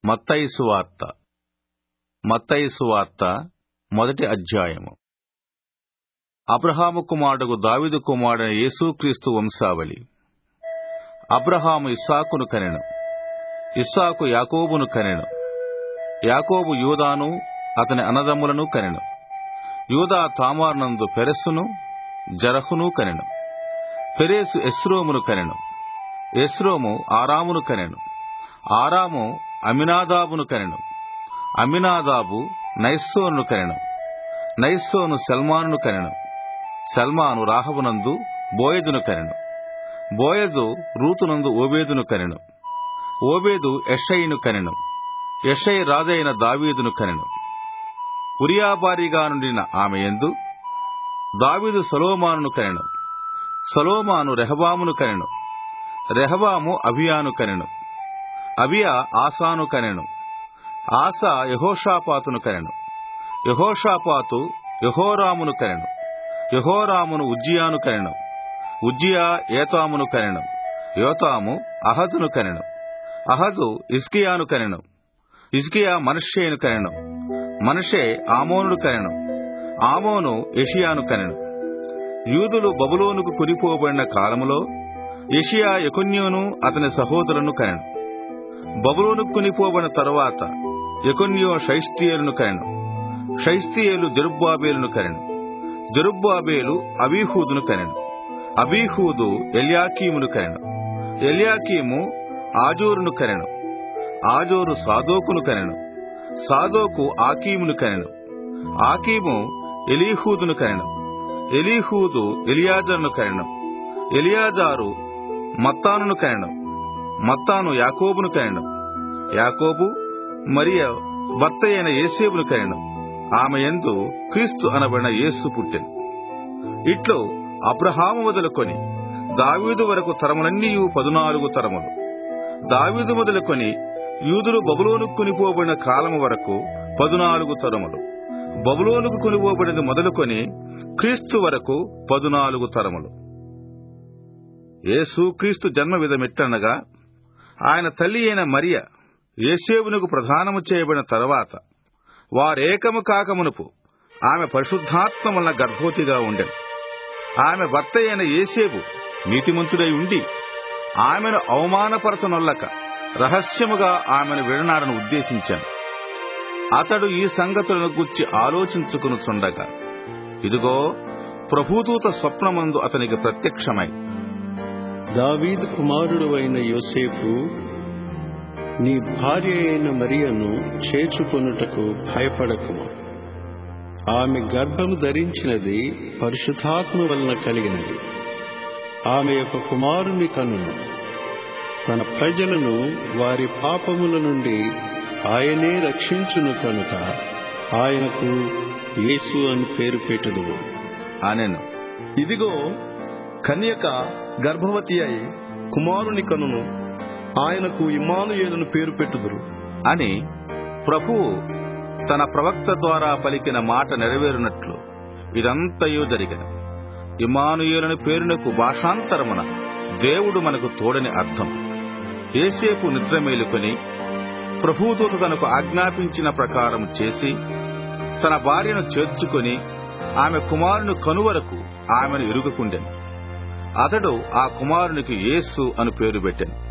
మత్తయి సువార్త మత్తయి సువార్త మొదటి అధ్యాయము అబ్రహాము కుమారుడు దావిదు కుమారుడైన యేసుక్రీస్తు వంశావళి అబ్రహాము ఇస్సాకును కనెను ఇస్సాకు యాకోబును కనెను యాకోబు యూదాను అతని అన్నదమ్ములను కనెను యూదా తామార్నందు పెరెస్సును జరహును కనెను పెరేసు ఎస్రోమును కనెను ఎస్రోము ఆరామును కనెను ఆరాము అమినాదాబును కనెను అమినాదాబు నైస్సోను కనెను నైస్సోను సల్మానును కనెను సల్మాను రాహబునందు బోయజును కనెను బోయజు రూతునందు ఓబేదును కనెను ఓబేదు ఎషయిను కనెను ఎషయి రాజైన దావీదును కనెను ఉరియాబారిగా నుండిన ఆమె ఎందు దావీదు సలోమానును కనెను సలోమాను రెహబామును కనెను రెహబాము అభియాను కనెను అబియా ఆసాను కనెను ఆసా యహోషాపాతును కనెను యహోషాపాతు యహోరామును కనెను యహోరామును ఉజ్జియాను కనెను ఉజ్జియా ఏతామును కనెను యోతాము అహదును కనెను అహదు ఇస్కియాను కనెను ఇస్కియా మనషేను కనెను మనషే ఆమోనుడు కనెను ఆమోను యషియాను కనెను యూదులు బబులోనుకు కురిపోబడిన కాలములో యషియా యకొన్యోను అతని సహోదరులను కనెను బబులోనుకు కునిపోబడిన తరువాత యకొన్యో షైస్తియేలును కనెను షైస్తియేలు జరుబ్బాబేలును కనెను జరుబ్బాబేలు అబీహూదును కనెను అబీహూదు ఎల్యాకీమును కనెను ఎల్యాకీము ఆజోరును కనెను ఆజోరు సాదోకును కనెను సాదోకు ఆకీమును కనెను ఆకీము ఎలీహూదును కనెను ఎలీహూదు ఎలియాజరును కనెను ఎలియాజారు మత్తానును కనెను మత్తాను యాకోబును కనెను యాకోబు మరియ భర్త అయిన ఏసేబును కనెను ఆమె ఎందు క్రీస్తు అనబడిన యేసు పుట్టెను ఇట్లు అబ్రహాము మొదలుకొని దావీదు వరకు తరములన్నీ పదునాలుగు తరములు దావీదు మొదలుకొని యూదులు బబులోనుకు కొనిపోబడిన కాలము వరకు పదునాలుగు తరములు బబులోనుకు కొనిపోబడినది మొదలుకొని క్రీస్తు వరకు పదునాలుగు తరములు యేసు క్రీస్తు జన్మ విధమిట్టనగా ఆయన తల్లి అయిన మరియ యేసేవునకు ప్రధానము చేయబడిన తర్వాత వారేకము కాకమునుపు ఆమె పరిశుద్ధాత్మ వలన గర్భవతిగా ఉండెను ఆమె భర్త అయిన ఏసేబు నీతిమంతుడై ఉండి ఆమెను అవమానపరచనొల్లక రహస్యముగా ఆమెను విడనాడను ఉద్దేశించాను అతడు ఈ సంగతులను గుర్చి ఆలోచించుకునుచుండగా ఇదిగో ప్రభుదూత స్వప్నమందు అతనికి ప్రత్యక్షమై దావీదు కుమారుడు అయిన యోసేపు నీ భార్య అయిన మరియను చేర్చుకొనుటకు భయపడకుము ఆమె గర్భము ధరించినది పరిశుద్ధాత్మ వలన కలిగినది ఆమె యొక్క కుమారుని కనును తన ప్రజలను వారి పాపముల నుండి ఆయనే రక్షించును కనుక ఆయనకు యేసు అని పేరు పెట్టుదువు అనెను ఇదిగో కన్యక గర్భవతి అయి కుమారుని కనును ఆయనకు ఇమానుయేలును పేరు పెట్టుదురు అని ప్రభువు తన ప్రవక్త ద్వారా పలికిన మాట నెరవేరునట్లు ఇదంతయు జరిగిన ఇమానుయేలుని పేరునకు భాషాంతరమున దేవుడు మనకు తోడని అర్థం ఏసేపు నిద్ర మేలుకొని ప్రభుదూత తనకు ఆజ్ఞాపించిన ప్రకారం చేసి తన భార్యను చేర్చుకొని ఆమె కుమారుని కనువరకు ఆమెను ఇరుగుకుండెను అతడు ఆ కుమారునికి యేసు అను పేరు పెట్టెను